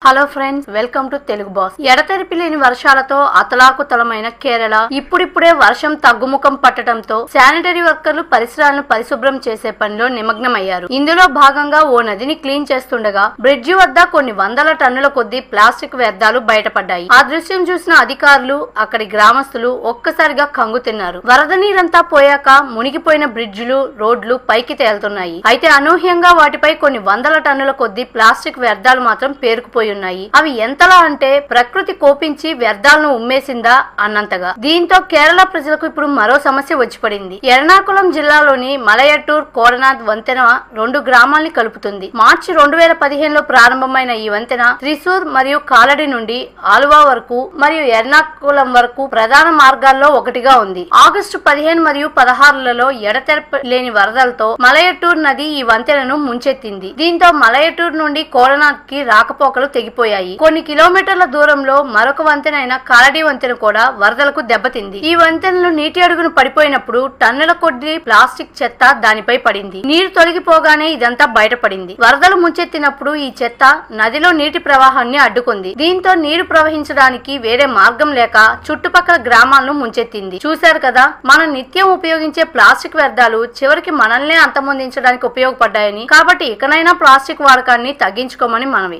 hello friends welcome to Telugu boss ఎడతెరిపి లేని వర్షాలతో అతలాకుతలమైన కేరళ ఇప్పుడిప్పుడే వర్షం తగ్గుముఖం పట్టడంతో శానిటరీ వర్కర్లు పరిసరాలను పరిశుభ్రం చేసే పనిలో నిమగ్నమయ్యారు ఇందులో భాగంగా ఓ నదిని క్లీన్ చేస్తుండగా బ్రిడ్జి వద్ద కొన్ని వందల టన్నుల కొద్దీ ప్లాస్టిక్ వ్యర్థాలు బయటపడ్డాయి ఆ దృశ్యం చూసిన అధికారులు అక్కడి గ్రామస్తులు ఒక్కసారిగా కంగు తిన్నారు వరద నీరంతా పోయాక మునిగిపోయిన బ్రిడ్జిలు రోడ్లు పైకి తేలుతున్నాయి అయితే అనూహ్యంగా వాటిపై కొన్ని వందల టన్నుల కొద్దీ ప్లాస్టిక్ వ్యర్థాలు మాత్రం పేరుకుపోయి ఉన్నాయి అవి ఎంతలా అంటే ప్రకృతి కోపించి వ్యర్థాలను ఉమ్మేసిందా అన్నంతగా దీంతో కేరళ ప్రజలకు ఇప్పుడు మరో సమస్య వచ్చి పడింది ఎర్నాకుళం జిల్లాలోని మలయట్టూర్ కోడనాథ్ వంతెన రెండు గ్రామాల్ని కలుపుతుంది మార్చి రెండు వేల పదిహేనులో ప్రారంభమైన ఈ వంతెన త్రిశూర్ మరియు కాలడి నుండి ఆలువా వరకు మరియు ఎర్నాకుళం వరకు ప్రధాన మార్గాల్లో ఒకటిగా ఉంది ఆగస్టు పదిహేను మరియు పదహారులలో ఎడతెరప లేని వరదలతో మలయట్టూర్ నది ఈ వంతెనను ముంచెత్తింది దీంతో మలయట్టూర్ నుండి కోడనాథ్ కి రాకపోకలు తెగిపోయాయి కొన్ని కిలోమీటర్ల దూరంలో మరొక వంతెన అయిన కాలడి వంతెన కూడా వరదలకు దెబ్బతింది ఈ వంతెనలు నీటి అడుగును పడిపోయినప్పుడు టన్నుల కొద్ది ప్లాస్టిక్ చెత్త దానిపై పడింది నీరు తొలగిపోగానే ఇదంతా బయటపడింది వరదలు ముంచెత్తినప్పుడు ఈ చెత్త నదిలో నీటి ప్రవాహాన్ని అడ్డుకుంది దీంతో నీరు ప్రవహించడానికి వేరే మార్గం లేక చుట్టుపక్కల గ్రామాలను ముంచెత్తింది చూశారు కదా మనం నిత్యం ఉపయోగించే ప్లాస్టిక్ వ్యర్థాలు చివరికి మనల్నే అంతమొందించడానికి ఉపయోగపడ్డాయని కాబట్టి ఇకనైనా ప్లాస్టిక్ వాడకాన్ని తగ్గించుకోమని మనవి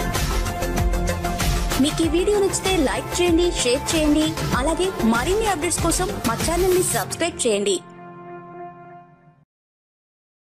మీకు ఈ వీడియో నచ్చితే లైక్ చేయండి షేర్ చేయండి అలాగే మరిన్ని అప్డేట్స్ కోసం మా ఛానల్ ని సబ్స్క్రైబ్ చేయండి